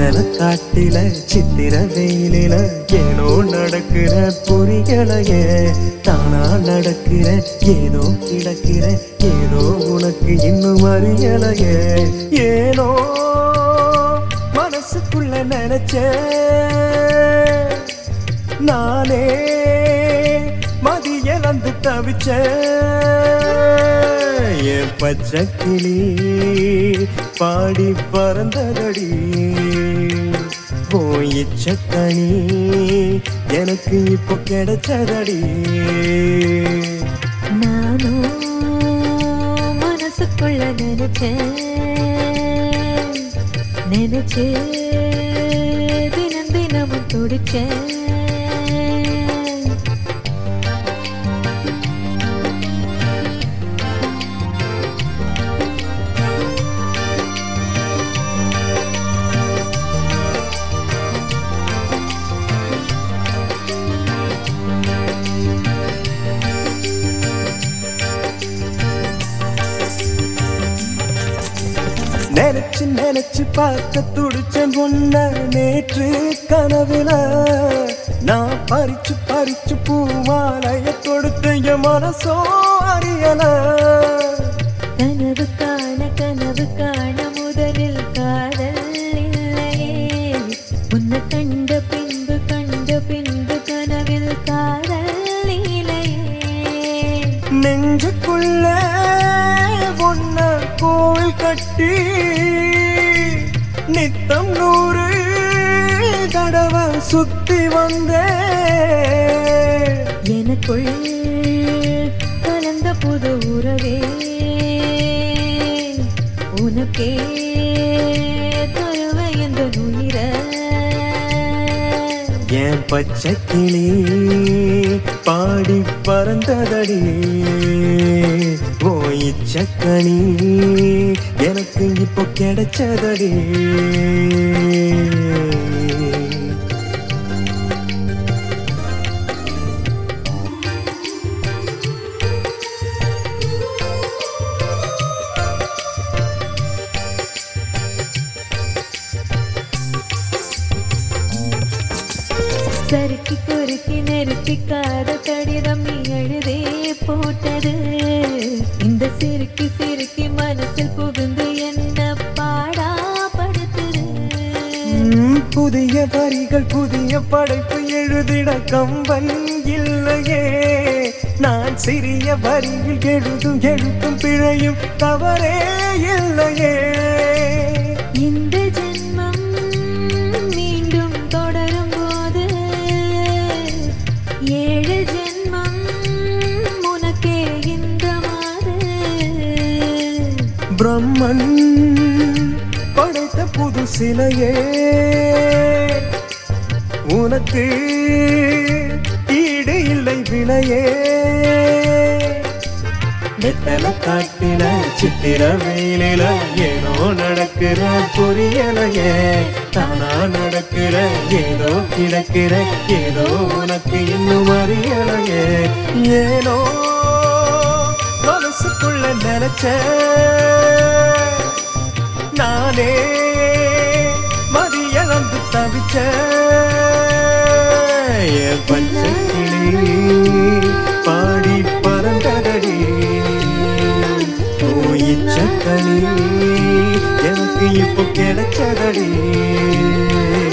வெத்தல காட்டில சித்திர வெயிலில ஏனோ நடக்கிற புரியலையே தானா நடக்கிற ஏதோ கிடக்கிற ஏதோ உனக்கு இன்னும் அறியலையே ஏனோ மனசுக்குள்ள நினைச்சேன் நானே மதியலந்து தவிச்சேன் என் பச்சை கிளி பாடி பறந்ததடி போயிச்சக்கணி எனக்கு இப்போ கிடைச்சதடி நானும் மனசுக்குள்ள நினைச்சேன் நினைச்சு தினம் தினமும் துடிச்சேன் நினைச்சு நினைச்சு பார்க்க துடிச்சேன் பொண்ண நேற்று கனவுல நான் பறிச்சு பறிச்சு பூமாலைய கொடுத்த என் மனசோ அறியல கனவு காண கனவு காண முதலில் காதல் இல்லையே உன்னை கண்ட பின்பு கண்ட பின்பு கனவில் காதல் இல்லையே நெஞ்சுக்குள்ள ஒன்ன கோவில் கட்டி நித்தம் நூறு தடவை சுத்தி வந்தேன் எனக்குள் கலந்த புது உறவே உனக்கே தருவ இந்த உயிர என் பச்சை கிளி பாடி பறந்ததடி ஓயிச்சக்கணி எனக்கு இப்போ கிடைச்சதடி சறுக்கி குறுக்கி நெருக்கி காத கடிதம் நீ எழுதே போட்டது இந்த சிறுக்கி சிறுக்கி மனசில் புகுந்து என்ன பாடா படுத்துது ம், புதிய வரிகள் புதிய படைப்பு எழுதிட கம்பன் இல்லையே நான் சிறிய வரியில் எழுதும் எழுத்தும் பிழையும் தவறே இல்லையே இந்த ஜென்மம் மீண்டும் தொடரும் போது ஏழு ஜென்மம் உனக்கே இந்த மாது பிரம்மன் படைத்த புது சிலையே உனக்கு ஈடு இல்லை விலையே வெத்தல காட்டில சித்திர வெயிலில ஏனோ நடக்கிற புரியலையே தானா நடக்கிற ஏதோ கிடக்கிற ஏதோ உனக்கு இன்னும் அறியலையே ஏனோ மனசுக்குள்ள நினைச்ச நானே மதியளந்து தவிச்ச என் பச்சை கிளி பாடி பறந்ததடி போயிச்சக்கணி எனக்கு இப்போ கிடைச்சதடி